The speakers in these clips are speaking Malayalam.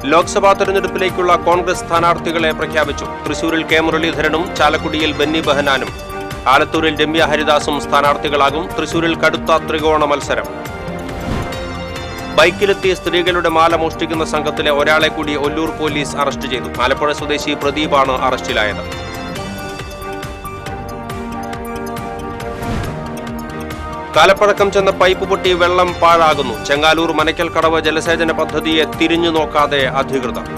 ലോക്സഭാ തെരഞ്ഞെടുപ്പിലേക്കുള്ള കോൺഗ്രസ് സ്ഥാനാർത്ഥികളെ പ്രഖ്യാപിച്ചു തൃശൂരിൽ കെ മുരളീധരനും ചാലക്കുടിയിൽ ബെന്നി ബെഹനാനും ആലത്തൂരിൽ രമ്യ ഹരിദാസും സ്ഥാനാർത്ഥികളാകും തൃശൂരിൽ കടുത്ത ത്രികോണ മത്സരം ബൈക്കിലെത്തിയ സ്ത്രീകളുടെ മാല മോഷ്ടിക്കുന്ന സംഘത്തിലെ ഒരാളെ കൂടി ഒല്ലൂർ പോലീസ് അറസ്റ്റ് ചെയ്തു ആലപ്പുഴ സ്വദേശി പ്രദീപാണ് അറസ്റ്റിലായത് കാലപ്പഴക്കം ചെന്ന പൈപ്പ് പൊട്ടി വെള്ളം പാഴാകുന്നു ചെങ്ങാലൂർ മനക്കൽ കടവ് ജലസേചന പദ്ധതിയെ തിരിഞ്ഞു നോക്കാതെ അധികൃതർ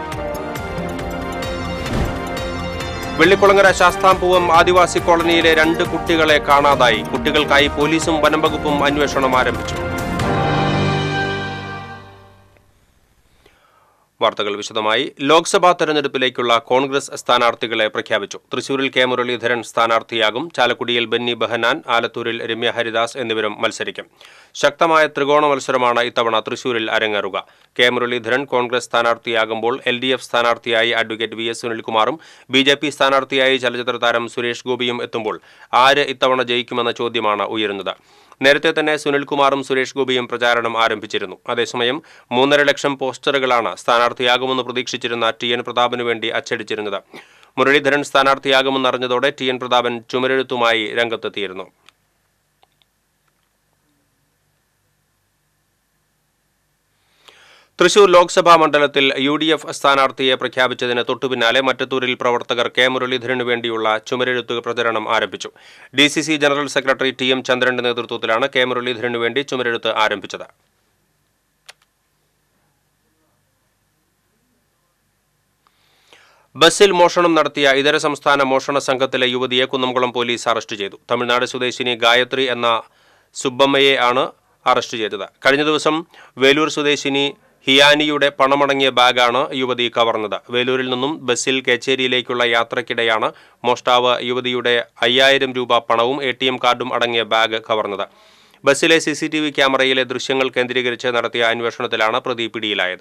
വെള്ളിക്കുളങ്ങര ശാസ്താംപൂവം ആദിവാസി കോളനിയിലെ രണ്ട് കുട്ടികളെ കാണാതായി കുട്ടികൾക്കായി പോലീസും വനം വകുപ്പും അന്വേഷണം ആരംഭിച്ചു വാർത്തകൾ വിശദമായി ലോക്സഭാ തെരഞ്ഞെടുപ്പിലേക്കുള്ള കോൺഗ്രസ് സ്ഥാനാർത്ഥികളെ പ്രഖ്യാപിച്ചു തൃശൂരിൽ കെ മുരളീധരൻ സ്ഥാനാർത്ഥിയാകും ചാലക്കുടിയിൽ ബെന്നി ബെഹനാൻ ആലത്തൂരിൽ രമ്യ ഹരിദാസ് എന്നിവരും മത്സരിക്കും ശക്തമായ ത്രികോണ മത്സരമാണ് ഇത്തവണ തൃശൂരിൽ അരങ്ങേറുക കെ മുരളീധരൻ കോൺഗ്രസ് സ്ഥാനാർത്ഥിയാകുമ്പോൾ എൽ ഡി എഫ് സ്ഥാനാർത്ഥിയായി അഡ്വക്കേറ്റ് വി എസ് സുനിൽകുമാറും ബി ജെ പി സ്ഥാനാർത്ഥിയായി ചലച്ചിത്ര താരം സുരേഷ് ഗോപിയും എത്തുമ്പോൾ ആര് ഇത്തവണ ജയിക്കുമെന്ന ചോദ്യമാണ് ഉയരുന്നത് നേരത്തെ തന്നെ സുനിൽകുമാറും സുരേഷ് ഗോപിയും പ്രചാരണം ആരംഭിച്ചിരുന്നു അതേസമയം മൂന്നര ലക്ഷം പോസ്റ്ററുകളാണ് സ്ഥാനാർത്ഥിയാകുമെന്ന് പ്രതീക്ഷിച്ചിരുന്ന ടി എൻ പ്രതാപനു വേണ്ടി അച്ചടിച്ചിരുന്നത് മുരളീധരൻ സ്ഥാനാർത്ഥിയാകുമെന്നറിഞ്ഞതോടെ ടി എൻ പ്രതാപൻ ചുമരെഴുത്തുമായി രംഗത്തെത്തിയിരുന്നു തൃശൂർ ലോക്സഭാ മണ്ഡലത്തിൽ യു ഡി എഫ് സ്ഥാനാർത്ഥിയെ പ്രഖ്യാപിച്ചതിന് തൊട്ടുപിന്നാലെ മറ്റത്തൂരിൽ പ്രവർത്തകർ കെ മുരളീധരനു വേണ്ടിയുള്ള ചുമരെഴുത്ത് പ്രചരണം ആരംഭിച്ചു D C C general secretary T M ചന്ദ്രന്റെ നേതൃത്വത്തിലാണ് കെ മുരളീധരനു വേണ്ടി ചുമരെഴുത്ത് ആരംഭിച്ചത് ബസ്സിൽ മോഷണം നടത്തിയ ഇതര സംസ്ഥാന മോഷണ സംഘത്തിലെ യുവതിയെ കുന്നംകുളം പോലീസ് അറസ്റ്റ് ചെയ്തു തമിഴ്നാട് സ്വദേശിനി ഗായത്രി എന്ന സുബ്ബമ്മയെ ആണ് അറസ്റ്റ് ചെയ്തത് കഴിഞ്ഞ ദിവസം വേലൂർ സ്വദേശിനി ഹിയാനിയുടെ പണമടങ്ങിയ ബാഗാണ് യുവതി കവർന്നത് വേലൂരിൽ നിന്നും ബസ്സിൽ കേച്ചേരിയിലേക്കുള്ള യാത്രക്കിടെയാണ് മോഷ്ടാവ് യുവതിയുടെ അയ്യായിരം രൂപ പണവും എ ടി എം കാർഡും അടങ്ങിയ ബാഗ് കവർന്നത് ബസ്സിലെ സി സി ടി വി ക്യാമറയിലെ ദൃശ്യങ്ങൾ കേന്ദ്രീകരിച്ച് നടത്തിയ അന്വേഷണത്തിലാണ് പ്രതി പിടിയിലായത്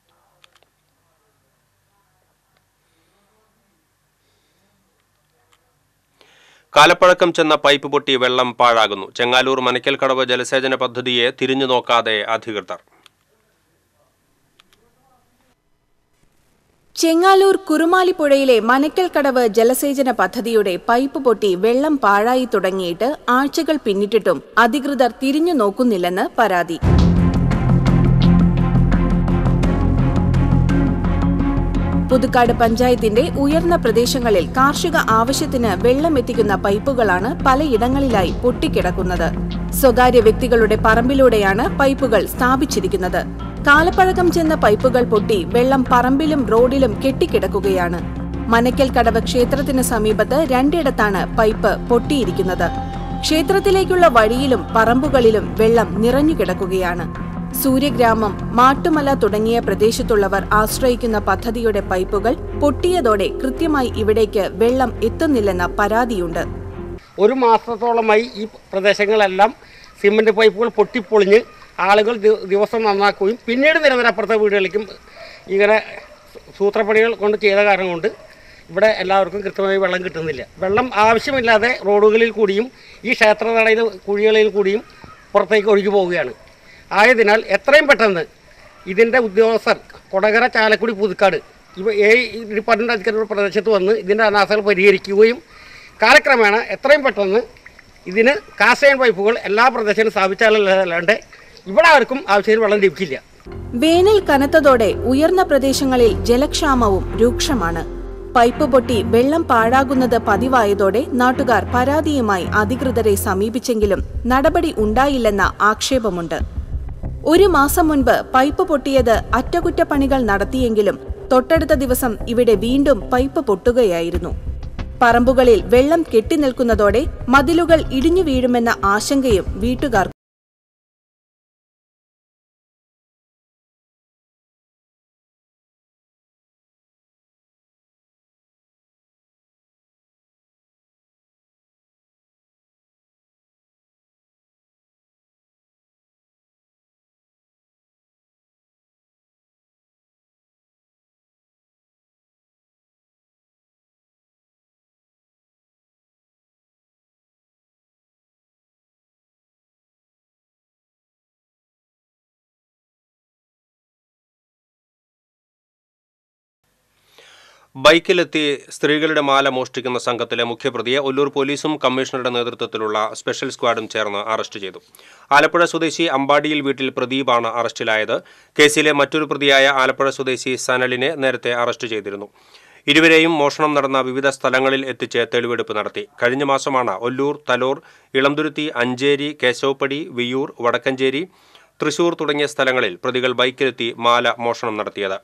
കാലപ്പഴക്കം ചെന്ന പൈപ്പ് പൊട്ടി വെള്ളം പാഴാകുന്നു ചെങ്ങാലൂർ മനക്കൽ കടവ് ജലസേചന പദ്ധതിയെ തിരിഞ്ഞു നോക്കാതെ അധികൃതർ ചെങ്ങാലൂർ കുറുമാലിപ്പുഴയിലെ മനക്കൽ കടവ് ജലസേചന പദ്ധതിയുടെ പൈപ്പ് പൊട്ടി വെള്ളം പാഴായി തുടങ്ങിയിട്ട് ആഴ്ചകൾ പിന്നിട്ടിട്ടും അധികൃതർ തിരിഞ്ഞു നോക്കുന്നില്ലെന്ന് പരാതി പുതുക്കാട് പഞ്ചായത്തിന്റെ ഉയർന്ന പ്രദേശങ്ങളിൽ കാർഷിക ആവശ്യത്തിന് വെള്ളം എത്തിക്കുന്ന പൈപ്പുകളാണ് പലയിടങ്ങളിലായി പൊട്ടിക്കിടക്കുന്നത് സ്വകാര്യ വ്യക്തികളുടെ പറമ്പിലൂടെയാണ് പൈപ്പുകൾ സ്ഥാപിച്ചിരിക്കുന്നത് കാലപ്പഴക്കം ചെന്ന പൈപ്പുകൾ പൊട്ടി വെള്ളം പറമ്പിലും റോഡിലും കെട്ടിക്കിടക്കുകയാണ് മനക്കൽ കടവ് ക്ഷേത്രത്തിന് സമീപത്ത് രണ്ടിടത്താണ് പൈപ്പ് പൊട്ടിയിരിക്കുന്നത് ക്ഷേത്രത്തിലേക്കുള്ള വഴിയിലും പറമ്പുകളിലും വെള്ളം നിറഞ്ഞുകിടക്കുകയാണ് സൂര്യഗ്രാമം മാട്ടുമല തുടങ്ങിയ പ്രദേശത്തുള്ളവർ ആശ്രയിക്കുന്ന പദ്ധതിയുടെ പൈപ്പുകൾ പൊട്ടിയതോടെ കൃത്യമായി ഇവിടേക്ക് വെള്ളം എത്തുന്നില്ലെന്ന പരാതിയുണ്ട് ഒരു മാസത്തോളമായി ഈ പ്രദേശങ്ങളെല്ലാം സിമൻറ്റ് പൈപ്പുകൾ പൊട്ടിപ്പൊളിഞ്ഞ് ആളുകൾ ദി- ദിവസം നന്നാക്കുകയും പിന്നീട് നിരന്തരപ്പുറത്തെ വീടുകളിലേക്കും ഇങ്ങനെ സൂത്രപ്പണികൾ കൊണ്ട് ചെയ്ത കാരണം കൊണ്ട് ഇവിടെ എല്ലാവർക്കും കൃത്യമായി വെള്ളം കിട്ടുന്നില്ല വെള്ളം ആവശ്യമില്ലാതെ റോഡുകളിൽ കൂടിയും ഈ ക്ഷേത്രനടയിൽ കുഴികളിൽ കൂടിയും പുറത്തേക്ക് ഒഴുകി പോവുകയാണ് ആയതിനാൽ എത്രയും പെട്ടെന്ന് ഇതിൻ്റെ ഉദ്യോഗസ്ഥർ കൊടകര ചാലക്കുടി പുതുക്കാട് ഇവ ഏ ഡിപ്പാർട്ട്മെൻറ്റ് അധികാരികളുടെ പ്രദേശത്ത് വന്ന് ഇതിൻ്റെ അനാസ്ഥകൾ പരിഹരിക്കുകയും കാലക്രമേണ എത്രയും പെട്ടെന്ന് ഇതിന് കാസൈൻ പൈപ്പുകൾ എല്ലാ പ്രദേശത്തും സ്ഥാപിച്ചാലല്ലാണ്ട് ഇവിടെ ആർക്കും ആവശ്യത്തിന് വെള്ളം ലഭിക്കില്ല വേനൽ കനത്തതോടെ ഉയർന്ന പ്രദേശങ്ങളിൽ ജലക്ഷാമവും രൂക്ഷമാണ് പൈപ്പ് പൊട്ടി വെള്ളം പാഴാകുന്നത് പതിവായതോടെ നാട്ടുകാർ പരാതിയുമായി അധികൃതരെ സമീപിച്ചെങ്കിലും നടപടി ഉണ്ടായില്ലെന്ന ആക്ഷേപമുണ്ട് ഒരു മാസം മുൻപ് പൈപ്പ് പൊട്ടിയത് അറ്റകുറ്റപ്പണികൾ നടത്തിയെങ്കിലും തൊട്ടടുത്ത ദിവസം ഇവിടെ വീണ്ടും പൈപ്പ് പൊട്ടുകയായിരുന്നു പറമ്പുകളിൽ വെള്ളം കെട്ടിനിൽക്കുന്നതോടെ മതിലുകൾ ഇടിഞ്ഞു വീഴുമെന്ന ആശങ്കയും വീട്ടുകാർ ബൈക്കിലെത്തി സ്ത്രീകളുടെ മാല മോഷ്ടിക്കുന്ന സംഘത്തിലെ മുഖ്യപ്രതിയെ ഒല്ലൂർ പോലീസും കമ്മീഷണറുടെ നേതൃത്വത്തിലുള്ള സ്പെഷ്യൽ സ്ക്വാഡും ചേർന്ന് അറസ്റ്റ് ചെയ്തു ആലപ്പുഴ സ്വദേശി അമ്പാടിയിൽ വീട്ടിൽ പ്രദീപാണ് അറസ്റ്റിലായത് കേസിലെ മറ്റൊരു പ്രതിയായ ആലപ്പുഴ സ്വദേശി സനലിനെ നേരത്തെ അറസ്റ്റ് ചെയ്തിരുന്നു ഇരുവരെയും മോഷണം നടന്ന വിവിധ സ്ഥലങ്ങളിൽ എത്തിച്ച് തെളിവെടുപ്പ് നടത്തി കഴിഞ്ഞ മാസമാണ് ഒല്ലൂർ തലോർ ഇളംതുരുത്തി അഞ്ചേരി കേശവപ്പടി വിയൂർ വടക്കഞ്ചേരി തൃശൂർ തുടങ്ങിയ സ്ഥലങ്ങളിൽ പ്രതികൾ ബൈക്കിലെത്തി മാല മോഷണം നടത്തിയത്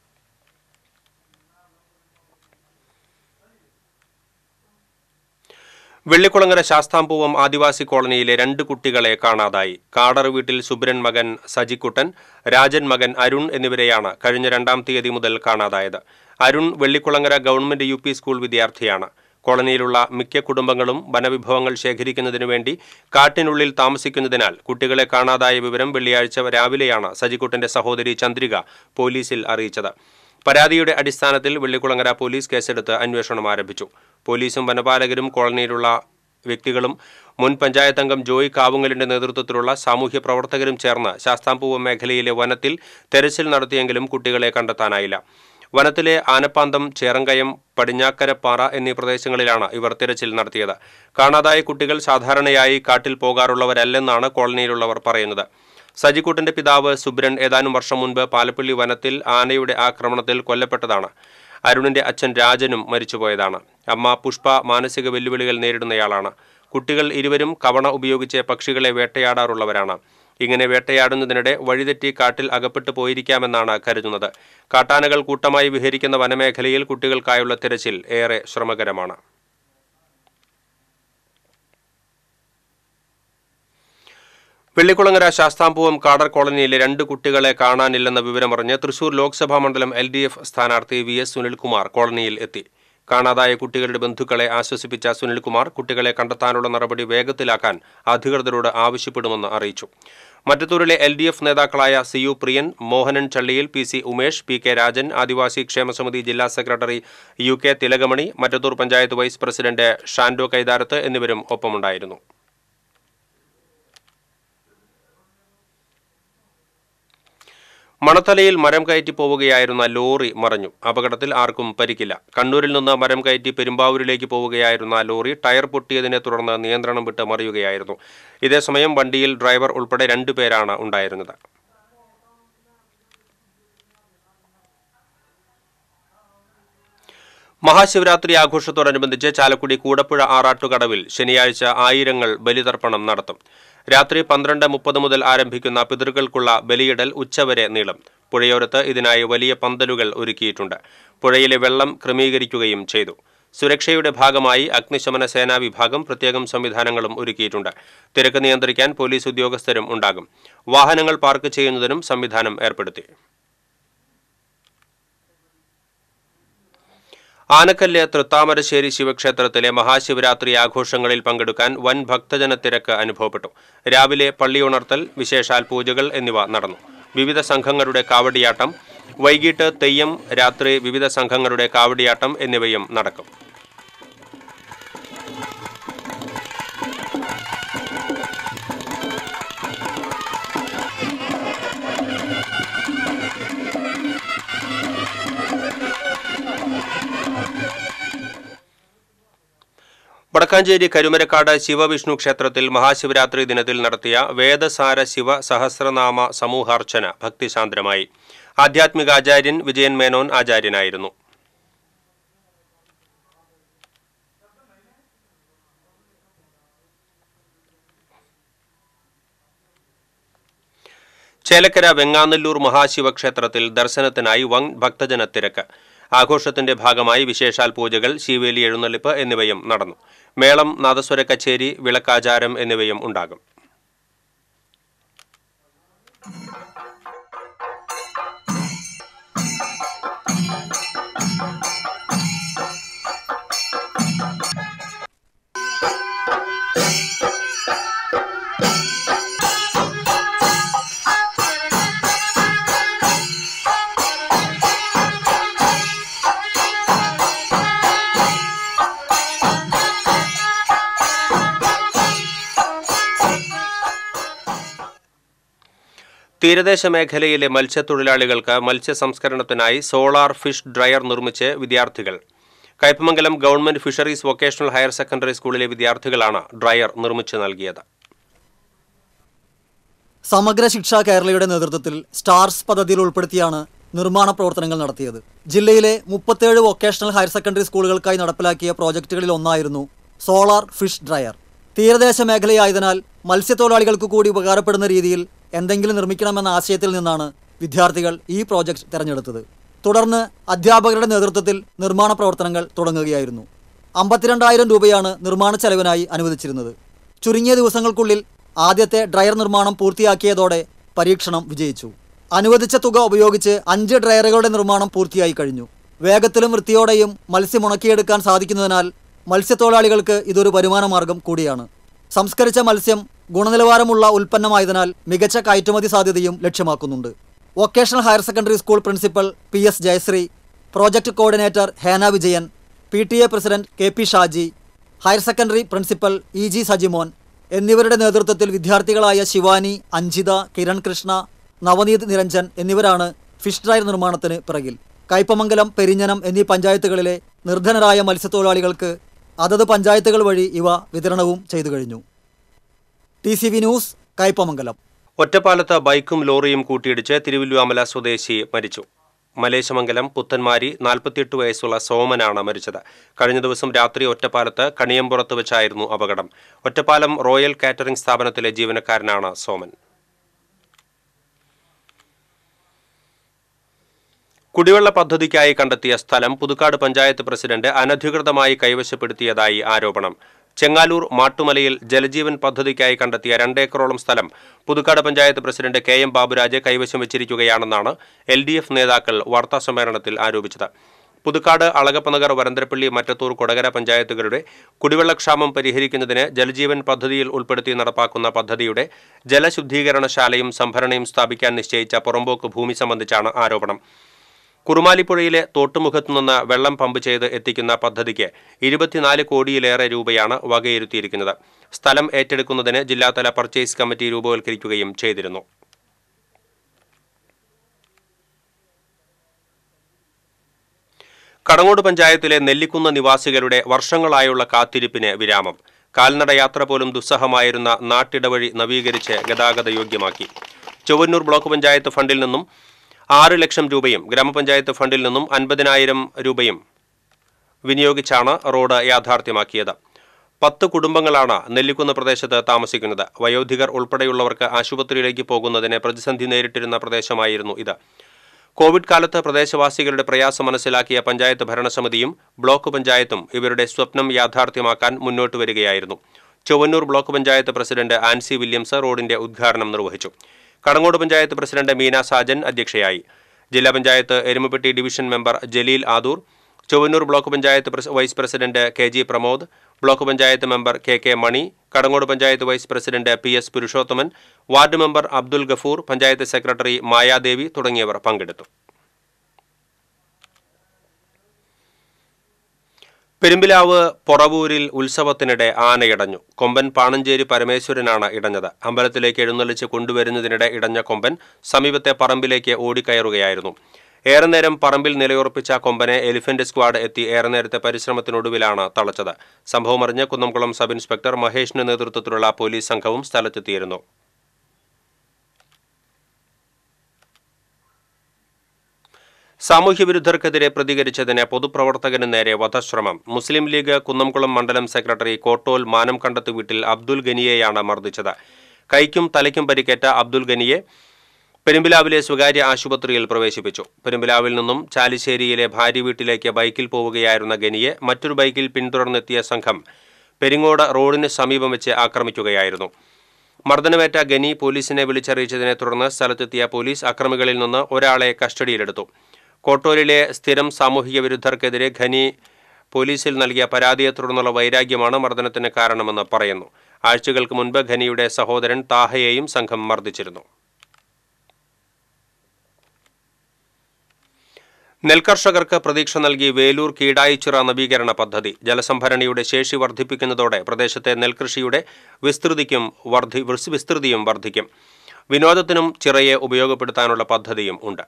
വെള്ളിക്കുളങ്ങര ശാസ്താംപൂവം ആദിവാസി കോളനിയിലെ രണ്ട് കുട്ടികളെ കാണാതായി കാടർ വീട്ടിൽ സുബ്രൻ മകൻ സജിക്കുട്ടൻ രാജൻ മകൻ അരുൺ എന്നിവരെയാണ് കഴിഞ്ഞ രണ്ടാം തീയതി മുതൽ കാണാതായത് Arun Vellikulangara government U school വിദ്യാർത്ഥിയാണ് കോളനിയിലുള്ള മിക്ക കുടുംബങ്ങളും വനവിഭവങ്ങൾ ശേഖരിക്കുന്നതിനു വേണ്ടി കാട്ടിനുള്ളിൽ താമസിക്കുന്നതിനാൽ കുട്ടികളെ കാണാതായ വിവരം വെള്ളിയാഴ്ച രാവിലെയാണ് സജിക്കുട്ടന്റെ സഹോദരി ചന്ദ്രിക പോലീസിൽ അറിയിച്ചത് പരാതിയുടെ അടിസ്ഥാനത്തിൽ വെള്ളിക്കുളങ്ങര പോലീസ് കേസെടുത്ത് അന്വേഷണം ആരംഭിച്ചു പോലീസും വനപാലകരും കോളനിയിലുള്ള വ്യക്തികളും മുൻ പഞ്ചായത്ത് അംഗം ജോയ് കാവുങ്ങലിന്റെ നേതൃത്വത്തിലുള്ള സാമൂഹ്യ പ്രവർത്തകരും ചേർന്ന് ശാസ്താംപൂവം മേഖലയിലെ വനത്തിൽ തെരച്ചിൽ നടത്തിയെങ്കിലും കുട്ടികളെ കണ്ടെത്താനായില്ല വനത്തിലെ ആനപ്പാന്തം ചേറങ്കയം പടിഞ്ഞാക്കരപ്പാറ എന്നീ പ്രദേശങ്ങളിലാണ് ഇവർ തിരച്ചിൽ നടത്തിയത് കാണാതായ കുട്ടികൾ സാധാരണയായി കാട്ടിൽ പോകാറുള്ളവരല്ലെന്നാണ് കോളനിയിലുള്ളവർ പറയുന്നത് സജിക്കുട്ടന്റെ പിതാവ് സുബ്രൻ ഏതാനും വർഷം മുൻപ് പാലപ്പള്ളി വനത്തിൽ ആനയുടെ ആക്രമണത്തിൽ കൊല്ലപ്പെട്ടതാണ് അരുണിന്റെ അച്ഛൻ രാജനും മരിച്ചുപോയതാണ് അമ്മ പുഷ്പ മാനസിക വെല്ലുവിളികൾ നേരിടുന്നയാളാണ് കുട്ടികൾ ഇരുവരും കവണ ഉപയോഗിച്ച് പക്ഷികളെ വേട്ടയാടാറുള്ളവരാണ് ഇങ്ങനെ വേട്ടയാടുന്നതിനിടെ വഴിതെറ്റി കാട്ടിൽ അകപ്പെട്ടു പോയിരിക്കാമെന്നാണ് കരുതുന്നത് കാട്ടാനകൾ കൂട്ടമായി വിഹരിക്കുന്ന വനമേഖലയിൽ കുട്ടികൾക്കായുള്ള തിരച്ചിൽ ഏറെ ശ്രമകരമാണ് വെള്ളിക്കുളങ്ങര ശാസ്താംപൂവം കാടർ കോളനിയിലെ രണ്ട് കുട്ടികളെ കാണാനില്ലെന്ന വിവരമറിഞ്ഞ് തൃശൂർ ലോക്സഭാ മണ്ഡലം എൽ ഡി എഫ് സ്ഥാനാർത്ഥി വി എസ് സുനിൽകുമാർ കോളനിയിൽ എത്തി കാണാതായ കുട്ടികളുടെ ബന്ധുക്കളെ ആശ്വസിപ്പിച്ച സുനിൽകുമാർ കുട്ടികളെ കണ്ടെത്താനുള്ള നടപടി വേഗത്തിലാക്കാൻ അധികൃതരോട് ആവശ്യപ്പെടുമെന്ന് അറിയിച്ചു മറ്റത്തൂരിലെ എൽ ഡി എഫ് നേതാക്കളായ C U Priyan Mohanan Challiyil P C Umesh P K Rajan Adivasi ക്ഷേമസമിതി ജില്ലാ secretary U K Thilakamani Mattathur panchayat vice president Shando Kaitharath എന്നിവരും ഒപ്പമുണ്ടായിരുന്നു മണത്തലയിൽ മരം കയറ്റി പോവുകയായിരുന്ന ലോറി മറഞ്ഞു അപകടത്തിൽ ആർക്കും പരിക്കില്ല കണ്ണൂരിൽ നിന്ന് മരം കയറ്റി പെരുമ്പാവൂരിലേക്ക് പോവുകയായിരുന്ന ലോറി ടയർ പൊട്ടിയതിനെ തുടർന്ന് നിയന്ത്രണം വിട്ട് മറിയുകയായിരുന്നു ഇതേസമയം വണ്ടിയിൽ ഡ്രൈവർ ഉൾപ്പെടെ രണ്ടുപേരാണ് ഉണ്ടായിരുന്നത് മഹാശിവരാത്രി ആഘോഷത്തോടനുബന്ധിച്ച് ചാലക്കുടി കൂടപ്പുഴ ആറാട്ടുകടവിൽ ശനിയാഴ്ച ആയിരങ്ങൾ ബലിതർപ്പണം നടത്തും രാത്രി പന്ത്രണ്ട് മുപ്പത് മുതൽ ആരംഭിക്കുന്ന പിതൃകൾക്കുള്ള ബലിയിടൽ ഉച്ചവരെ നീളും പുഴയോരത്ത് ഇതിനായി വലിയ പന്തലുകൾ ഒരുക്കിയിട്ടുണ്ട് പുഴയിലെ വെള്ളം ക്രമീകരിക്കുകയും ചെയ്തു സുരക്ഷയുടെ ഭാഗമായി അഗ്നിശമന സേനാ വിഭാഗം പ്രത്യേകം സംവിധാനങ്ങളും ഒരുക്കിയിട്ടുണ്ട് തിരക്ക് നിയന്ത്രിക്കാൻ പോലീസ് ഉദ്യോഗസ്ഥരും ഉണ്ടാകും വാഹനങ്ങൾ പാർക്ക് ചെയ്യുന്നതിനും സംവിധാനം ഏർപ്പെടുത്തി ആനക്കല്ല് തൃത്താമരശ്ശേരി ശിവക്ഷേത്രത്തിലെ മഹാശിവരാത്രി ആഘോഷങ്ങളിൽ പങ്കെടുക്കാൻ വൻ ഭക്തജന തിരക്ക് അനുഭവപ്പെട്ടു രാവിലെ പള്ളിയുണർത്തൽ വിശേഷാൽ പൂജകൾ എന്നിവ നടന്നു വിവിധ സംഘങ്ങളുടെ കാവടിയാട്ടം വൈകിട്ട് തെയ്യം രാത്രി വിവിധ സംഘങ്ങളുടെ കാവടിയാട്ടം എന്നിവയും നടക്കും വടക്കാഞ്ചേരി കരുമരക്കാട് ശിവവിഷ്ണു ക്ഷേത്രത്തിൽ മഹാശിവരാത്രി ദിനത്തിൽ നടത്തിയ വേദസാര ശിവ സഹസ്രനാമ സമൂഹാർച്ചന ഭക്തിസാന്ദ്രമായി ആധ്യാത്മികാചാര്യൻ വിജയൻ മേനോൻ ആചാര്യനായിരുന്നു ചേലക്കര വെങ്ങാനല്ലൂർ മഹാശിവക്ഷേത്രത്തിൽ ദർശനത്തിനായി വൻ ഭക്തജന തിരക്ക് ആഘോഷത്തിന്റെ ഭാഗമായി വിശേഷാൽ പൂജകൾ ശീവേലി എഴുന്നള്ളിപ്പ് എന്നിവയും നടന്നു മേളം നാദസ്വര കച്ചേരി വിളക്കാചാരം എന്നിവയും ഉണ്ടാകും തീരദേശ മേഖലയിലെ മത്സ്യത്തൊഴിലാളികൾക്ക് മത്സ്യ സംസ്കരണത്തിനായി സോളാർ ഫിഷ് ഡ്രയർ നിർമ്മിച്ച് വിദ്യാർത്ഥികൾ Kaipamangalam government fisheries vocational higher secondary സ്കൂളിലെ വിദ്യാർത്ഥികളാണ് ഡ്രയർ നിർമ്മിച്ചു നൽകിയത് സമഗ്ര ശിക്ഷ കേരളയുടെ നേതൃത്വത്തിൽ സ്റ്റാർസ് പദ്ധതിയിൽ ഉൾപ്പെടുത്തിയാണ് നിർമ്മാണ പ്രവർത്തനങ്ങൾ നടത്തിയത് ജില്ലയിലെ മുപ്പത്തേഴ് വൊക്കേഷണൽ ഹയർ സെക്കൻഡറി സ്കൂളുകൾക്കായി നടപ്പിലാക്കിയ പ്രോജക്റ്റുകളിൽ ഒന്നായിരുന്നു സോളാർ ഫിഷ് ഡ്രയർ തീരദേശ മേഖലയായതിനാൽ മത്സ്യത്തൊഴിലാളികൾക്ക് കൂടി ഉപകാരപ്പെടുന്ന രീതിയിൽ എന്തെങ്കിലും നിർമ്മിക്കണമെന്ന ആശയത്തിൽ നിന്നാണ് വിദ്യാർത്ഥികൾ ഈ പ്രോജക്റ്റ് തിരഞ്ഞെടുത്തത് തുടർന്ന് അധ്യാപകരുടെ നേതൃത്വത്തിൽ നിർമ്മാണ പ്രവർത്തനങ്ങൾ തുടങ്ങുകയായിരുന്നു അമ്പത്തിരണ്ടായിരം രൂപയാണ് നിർമ്മാണ ചെലവിനായി അനുവദിച്ചിരുന്നത് ചുരുങ്ങിയ ദിവസങ്ങൾക്കുള്ളിൽ ആദ്യത്തെ ഡ്രയർ നിർമ്മാണം പൂർത്തിയാക്കിയതോടെ പരീക്ഷണം വിജയിച്ചു അനുവദിച്ച തുക ഉപയോഗിച്ച് അഞ്ച് ഡ്രയറുകളുടെ നിർമ്മാണം പൂർത്തിയായി കഴിഞ്ഞു വേഗത്തിലും വൃത്തിയോടെയും മത്സ്യം ഉണക്കിയെടുക്കാൻ സാധിക്കുന്നതിനാൽ മത്സ്യത്തൊഴിലാളികൾക്ക് ഇതൊരു വരുമാന മാർഗം കൂടിയാണ് സംസ്കരിച്ച മത്സ്യം ഗുണനിലവാരമുള്ള ഉൽപ്പന്നമായതിനാൽ മികച്ച കയറ്റുമതി സാധ്യതയും ലക്ഷ്യമാക്കുന്നുണ്ട് vocational higher secondary school principal P S Jayashree project coordinator Hena Vijayan P T A president K P Shaji higher secondary principal E G Sajimon എന്നിവരുടെ നേതൃത്വത്തിൽ വിദ്യാർത്ഥികളായ ശിവാനി അഞ്ജിത കിരൺ കൃഷ്ണ നവനീത് നിരഞ്ജൻ എന്നിവരാണ് ഫിഷ് ഡ്രയർ നിർമ്മാണത്തിന് പിറകിൽ കയ്പമംഗലം പെരിഞ്ഞനം എന്നീ പഞ്ചായത്തുകളിലെ നിർധനരായ മത്സ്യത്തൊഴിലാളികൾക്ക് അതത് പഞ്ചായത്തുകൾ വഴി ഇവ വിതരണവും ചെയ്തു കഴിഞ്ഞു T C V news Kaipamangalam ഒറ്റപ്പാലത്ത് ബൈക്കും ലോറിയും കൂട്ടിയിടിച്ച് തിരുവല്ലുവാമല സ്വദേശി മരിച്ചു മലേശമംഗലം പുത്തന്മാരി നാൽപ്പത്തിയെട്ട് വയസ്സുള്ള സോമനാണ് മരിച്ചത് കഴിഞ്ഞ ദിവസം രാത്രി ഒറ്റപ്പാലത്ത് കണിയമ്പുറത്ത് വെച്ചായിരുന്നു അപകടം ഒറ്റപ്പാലം റോയൽ കാറ്ററിംഗ് സ്ഥാപനത്തിലെ ജീവനക്കാരനാണ് സോമൻ കുടിവെള്ള പദ്ധതിക്കായി കണ്ടെത്തിയ സ്ഥലം പുതുക്കാട് പഞ്ചായത്ത് പ്രസിഡന്റ് അനധികൃതമായി കൈവശപ്പെടുത്തിയതായി ആരോപണം ചെങ്ങാലൂർ മാട്ടുമലയിൽ ജലജീവൻ പദ്ധതിക്കായി കണ്ടെത്തിയ രണ്ടേക്കറോളം സ്ഥലം Puthukkad panchayat president K M Baburaj കൈവശം വെച്ചിരിക്കുകയാണെന്നാണ് എൽ ഡി എഫ് നേതാക്കൾ വാർത്താസമ്മേളനത്തിൽ ആരോപിച്ചത് പുതുക്കാട് അളകപ്പനഗർ വരന്തരപ്പള്ളി മറ്റത്തൂർ കൊടകര പഞ്ചായത്തുകളുടെ കുടിവെള്ളക്ഷാമം പരിഹരിക്കുന്നതിന് ജലജീവൻ പദ്ധതിയിൽ ഉൾപ്പെടുത്തി നടപ്പാക്കുന്ന പദ്ധതിയുടെ ജലശുദ്ധീകരണശാലയും സംഭരണിയും സ്ഥാപിക്കാൻ നിശ്ചയിച്ച പുറമ്പോക്ക് ഭൂമി സംബന്ധിച്ചാണ് ആരോപണം കുറുമാലിപ്പുഴയിലെ തോട്ടുമുഖത്തു നിന്ന് വെള്ളം പമ്പ് ചെയ്ത് എത്തിക്കുന്ന പദ്ധതിക്ക് ഇരുപത്തിനാല് കോടിയിലേറെ രൂപയാണ് വകയിരുത്തിയിരിക്കുന്നത് സ്ഥലം ഏറ്റെടുക്കുന്നതിന് ജില്ലാതല പർച്ചേസ് കമ്മിറ്റി രൂപവൽക്കരിക്കുകയും ചെയ്തിരുന്നു കടങ്ങോട് പഞ്ചായത്തിലെ നെല്ലിക്കുന്ന് നിവാസികളുടെ വർഷങ്ങളായുള്ള കാത്തിരിപ്പിന് വിരാമം കാൽനടയാത്ര പോലും ദുസ്സഹമായിരുന്ന നാട്ടിടവഴി നവീകരിച്ച് ഗതാഗത യോഗ്യമാക്കി ചൊവ്വന്നൂർ ബ്ലോക്ക് പഞ്ചായത്ത് ഫണ്ടിൽ നിന്നും ആറ് ലക്ഷം രൂപയും ഗ്രാമപഞ്ചായത്ത് ഫണ്ടിൽ നിന്നും അൻപതിനായിരം രൂപയും വിനിയോഗിച്ചാണ് റോഡ് യാഥാർത്ഥ്യമാക്കിയത് പത്ത് കുടുംബങ്ങളാണ് നെല്ലിക്കുന്ന് പ്രദേശത്ത് താമസിക്കുന്നത് വയോധികർ ഉൾപ്പെടെയുള്ളവർക്ക് ആശുപത്രിയിലേക്ക് പോകുന്നതിന് പ്രതിസന്ധി നേരിട്ടിരുന്ന പ്രദേശമായിരുന്നു ഇത് കോവിഡ് കാലത്ത് പ്രദേശവാസികളുടെ പ്രയാസം മനസ്സിലാക്കിയ പഞ്ചായത്ത് ഭരണസമിതിയും ബ്ലോക്ക് പഞ്ചായത്തും ഇവരുടെ സ്വപ്നം യാഥാർത്ഥ്യമാക്കാൻ മുന്നോട്ട് വരികയായിരുന്നു Chowwannur block panchayat president Ancy Williams റോഡിന്റെ ഉദ്ഘാടനം നിർവഹിച്ചു കടങ്ങോട് പഞ്ചായത്ത് പ്രസിഡന്റ് മീന സാജൻ അധ്യക്ഷയായി ജില്ലാ panchayat Erumapetty division member Jaleel Adoor Chowwannur block panchayat പ്രസ് vice president K G Pramod block panchayat member K K Mani Kadangode panchayat vice president P S Purushothaman ward member Abdul Gafoor panchayat secretary Mayadevi തുടങ്ങിയവർ പങ്കെടുത്തു പെരുമ്പിലാവ് പൊറവൂരിൽ ഉത്സവത്തിനിടെ ആനയിടഞ്ഞു കൊമ്പൻ പാണഞ്ചേരി പരമേശ്വരനാണ് ഇടഞ്ഞത് അമ്പലത്തിലേക്ക് എഴുന്നള്ളിച്ച് കൊണ്ടുവരുന്നതിനിടെ ഇടഞ്ഞ കൊമ്പൻ സമീപത്തെ പറമ്പിലേക്ക് ഓടിക്കയറുകയായിരുന്നു ഏറെ നേരം പറമ്പിൽ നിലയുറപ്പിച്ച കൊമ്പനെ എലിഫന്റ് സ്ക്വാഡ് എത്തി ഏറെ നേരത്തെ പരിശ്രമത്തിനൊടുവിലാണ് തളച്ചത് സംഭവമറിഞ്ഞ് കുന്നംകുളം സബ് ഇൻസ്പെക്ടർ മഹേഷിന്റെ നേതൃത്വത്തിലുള്ള പോലീസ് സംഘവും സ്ഥലത്തെത്തിയിരുന്നു സാമൂഹ്യവിരുദ്ധർക്കെതിരെ പ്രതികരിച്ചതിന് പൊതുപ്രവർത്തകന് നേരെ വധശ്രമം മുസ്ലിം ലീഗ് കുന്നംകുളം മണ്ഡലം സെക്രട്ടറി കോട്ടോൽ മാനം കണ്ടത്ത് വീട്ടിൽ അബ്ദുൽ ഗനിയെയാണ് മർദ്ദിച്ചത് കൈക്കും തലയ്ക്കും പരിക്കേറ്റ അബ്ദുൽ ഗനിയെ പെരുമ്പിലാവിലെ സ്വകാര്യ ആശുപത്രിയിൽ പ്രവേശിപ്പിച്ചു പെരുമ്പിലാവിൽ നിന്നും ചാലിശ്ശേരിയിലെ ഭാര്യ വീട്ടിലേക്ക് ബൈക്കിൽ പോവുകയായിരുന്ന ഗനിയെ മറ്റൊരു ബൈക്കിൽ പിന്തുടർന്നെത്തിയ സംഘം പെരിങ്ങോട് റോഡിന് സമീപം വെച്ച് ആക്രമിക്കുകയായിരുന്നു മർദ്ദനമേറ്റ ഗനി പോലീസിനെ വിളിച്ചറിയിച്ചതിനെ തുടർന്ന് സ്ഥലത്തെത്തിയ പോലീസ് അക്രമികളിൽ നിന്ന് ഒരാളെ കസ്റ്റഡിയിലെടുത്തു കോട്ടൂരിലെ സ്ഥിരം സാമൂഹിക വിരുദ്ധർക്കെതിരെ ഖനി പോലീസിൽ നൽകിയ പരാതിയെ തുടർന്നുള്ള വൈരാഗ്യമാണ് മർദ്ദനത്തിന് കാരണമെന്ന് പറയുന്നു ആഴ്ചകൾക്ക് മുൻപ് ഖനിയുടെ സഹോദരൻ താഹയെയും സംഘം മർദ്ദിച്ചിരുന്നു നെൽകർഷകർക്ക് പ്രതീക്ഷ നൽകി വേലൂർ കീടായിച്ചിറ നവീകരണ പദ്ധതി ജലസംഭരണിയുടെ ശേഷി വർദ്ധിപ്പിക്കുന്നതോടെ പ്രദേശത്തെ നെൽകൃഷിയുടെ വിസ്തൃതിക്കും വർദ്ധി വിസ്തൃതിയും വർദ്ധിക്കും വിനോദത്തിനും ചിറയെ ഉപയോഗപ്പെടുത്താനുള്ള പദ്ധതിയും ഉണ്ട്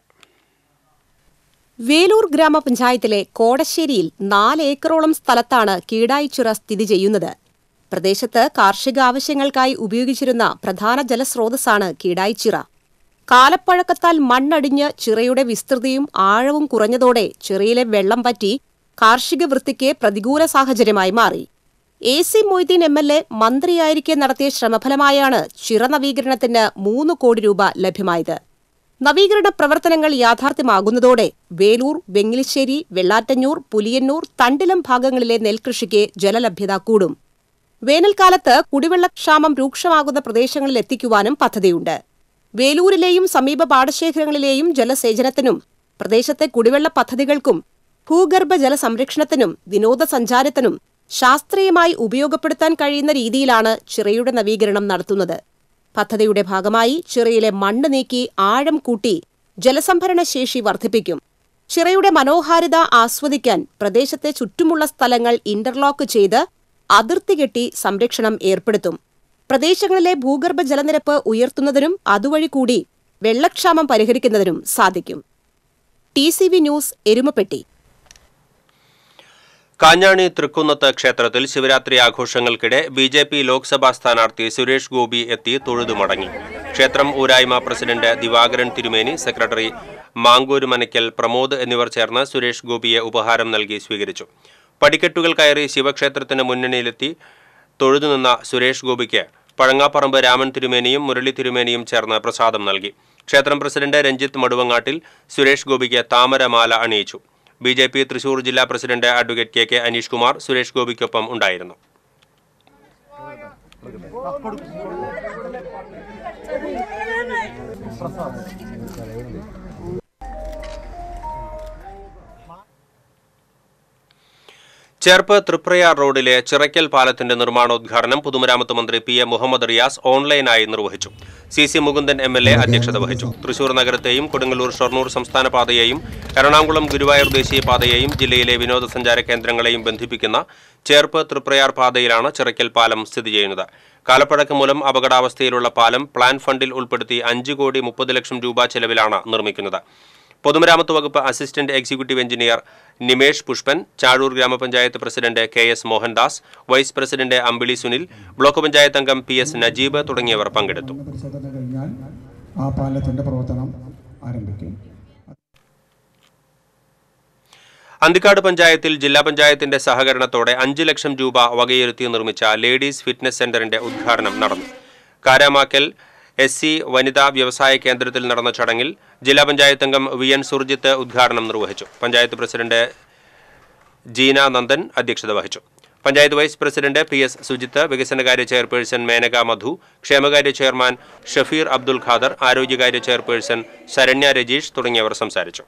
വേലൂർ ഗ്രാമപഞ്ചായത്തിലെ കോടശ്ശേരിയിൽ നാല് ഏക്കറോളം സ്ഥലത്താണ് കീടായിച്ചിറ സ്ഥിതി ചെയ്യുന്നത് പ്രദേശത്ത് കാർഷിക ആവശ്യങ്ങൾക്കായി ഉപയോഗിച്ചിരുന്ന പ്രധാന ജലസ്രോതസ്സാണ് കീടായിച്ചിറ കാലപ്പഴക്കത്താൽ മണ്ണടിഞ്ഞ് ചിറയുടെ വിസ്തൃതിയും ആഴവും കുറഞ്ഞതോടെ ചിറയിലെ വെള്ളം പറ്റി കാർഷിക വൃത്തിക്ക് പ്രതികൂല സാഹചര്യമായി മാറി A C Moideen M L A മന്ത്രിയായിരിക്കെ നടത്തിയ ശ്രമഫലമായാണ് ചിറ നവീകരണത്തിന് മൂന്ന് കോടി രൂപ ലഭ്യമായത് നവീകരണ പ്രവർത്തനങ്ങൾ യാഥാർത്ഥ്യമാകുന്നതോടെ വേലൂർ വെങ്ങിലിശ്ശേരി വെള്ളാറ്റഞ്ഞൂർ പുലിയന്നൂർ തണ്ടിലം ഭാഗങ്ങളിലെ നെൽകൃഷിക്ക് ജലലഭ്യത കൂടും വേനൽക്കാലത്ത് കുടിവെള്ളക്ഷാമം രൂക്ഷമാകുന്ന പ്രദേശങ്ങളിൽ എത്തിക്കുവാനും പദ്ധതിയുണ്ട് വേലൂരിലെയും സമീപ പാടശേഖരങ്ങളിലെയും ജലസേചനത്തിനും പ്രദേശത്തെ കുടിവെള്ള പദ്ധതികൾക്കും ഭൂഗർഭ ജല സംരക്ഷണത്തിനും വിനോദസഞ്ചാരത്തിനും ശാസ്ത്രീയമായി ഉപയോഗപ്പെടുത്താൻ കഴിയുന്ന രീതിയിലാണ് ചിറയുടെ നവീകരണം നടത്തുന്നത് പദ്ധതിയുടെ ഭാഗമായി ചിറയിലെ മണ്ണ് നീക്കി ആഴം കൂട്ടി ജലസംഭരണ ശേഷി വർദ്ധിപ്പിക്കും ചിറയുടെ മനോഹാരിത ആസ്വദിക്കാൻ പ്രദേശത്തെ ചുറ്റുമുള്ള സ്ഥലങ്ങൾ ഇന്റർലോക്ക് ചെയ്ത് അതിർത്തി കെട്ടി സംരക്ഷണം ഏർപ്പെടുത്തും പ്രദേശങ്ങളിലെ ഭൂഗർഭ ജലനിരപ്പ് ഉയർത്തുന്നതിനും അതുവഴി കൂടി വെള്ളക്ഷാമം പരിഹരിക്കുന്നതിനും സാധിക്കും T C V news Erumapetty Kanjani Thrikkunnath ക്ഷേത്രത്തിൽ ശിവരാത്രി ആഘോഷങ്ങൾക്കിടെ ബി ജെ പി ലോക്സഭാ സ്ഥാനാർത്ഥി സുരേഷ് ഗോപി എത്തി തൊഴുതു മടങ്ങി ക്ഷേത്രം ഊരായ്മ പ്രസിഡന്റ് ദിവാകരൻ തിരുമേനി സെക്രട്ടറി മാങ്കൂര് മനയ്ക്കൽ പ്രമോദ് എന്നിവർ ചേർന്ന് സുരേഷ് ഗോപിയെ ഉപഹാരം നൽകി സ്വീകരിച്ചു പടിക്കെട്ടുകൾ കയറി ശിവക്ഷേത്രത്തിന് മുന്നണിയിലെത്തി തൊഴുതുനിന്ന സുരേഷ് ഗോപിക്ക് പഴങ്ങാപ്പറമ്പ് രാമൻ തിരുമേനിയും മുരളി തിരുമേനിയും ചേർന്ന് പ്രസാദം നൽകി ക്ഷേത്രം പ്രസിഡന്റ് രഞ്ജിത്ത് മടുവങ്ങാട്ടിൽ സുരേഷ് ഗോപിക്ക് താമരമാല അണിയിച്ചു ബി ജെ പി തൃശൂർ ജില്ലാ president advocate K K Aneesh Kumar Suresh ഗോപിക്കൊപ്പം ഉണ്ടായിരുന്നു ചേർപ്പ് തൃപ്രയാർ റോഡിലെ ചിറയ്ക്കൽ പാലത്തിന്റെ നിർമ്മാണോദ്ഘാടനം പൊതുമരാമത്ത് മന്ത്രി പി എ മുഹമ്മദ് റിയാസ് ഓൺലൈനായി നിർവഹിച്ചു C C Mukundan M L A അധ്യക്ഷത വഹിച്ചു തൃശൂർ നഗരത്തെയും കൊടുങ്ങല്ലൂർ ഷൊർണൂർ സംസ്ഥാന പാതയെയും എറണാകുളം ഗുരുവായൂർ ദേശീയ പാതയെയും ജില്ലയിലെ വിനോദസഞ്ചാര കേന്ദ്രങ്ങളെയും ബന്ധിപ്പിക്കുന്ന ചേർപ്പ് തൃപ്രയാർ പാതയിലാണ് ചിറയ്ക്കൽ പാലം സ്ഥിതി ചെയ്യുന്നത് കാലപ്പഴക്കം മൂലം അപകടാവസ്ഥയിലുള്ള പാലം പ്ലാൻ ഫണ്ടിൽ ഉൾപ്പെടുത്തി അഞ്ച് കോടി മുപ്പത് ലക്ഷം രൂപ ചെലവിലാണ് നിർമ്മിക്കുന്നത് പൊതുമരാമത്ത് വകുപ്പ് assistant executive engineer Nimesh Pushpan Chazhoor grama panchayat president K S Mohandas vice president Ambili Sunil block panchayat അംഗം പി എസ് നജീബ് തുടങ്ങിയവർ പങ്കെടുത്തു പരിശോധന കഴിഞ്ഞാൽ ആ പാലത്തിൻ്റെ പ്രവർത്തനം ആരംഭിക്കും അന്തിക്കാട് പഞ്ചായത്തിൽ ജില്ലാ പഞ്ചായത്തിന്റെ സഹകരണത്തോടെ അഞ്ച് ലക്ഷം രൂപ വകയിരുത്തി നിർമ്മിച്ച ലേഡീസ് ഫിറ്റ്നസ് സെന്ററിന്റെ ഉദ്ഘാടനം നടന്നു കാരാമാക്കൽ എസ് സി വനിതാ വ്യവസായ കേന്ദ്രത്തിൽ നടന്ന ചടങ്ങിൽ ജില്ലാ പഞ്ചായത്ത് അംഗം വി എൻ സുർജിത്ത് ഉദ്ഘാടനം നിർവഹിച്ചു പഞ്ചായത്ത് പ്രസിഡന്റ് ജീന നന്ദൻ അധ്യക്ഷത വഹിച്ചു panchayat vice president P S Sujith വികസനകാര്യ ചെയർപേഴ്സൺ മേനക മധു ക്ഷേമകാര്യ ചെയർമാൻ ഷഫീർ അബ്ദുൽ ഖാദർ ആരോഗ്യകാര്യ ചെയർപേഴ്സൺ ശരണ്യ രജീഷ് തുടങ്ങിയവർ സംസാരിച്ചു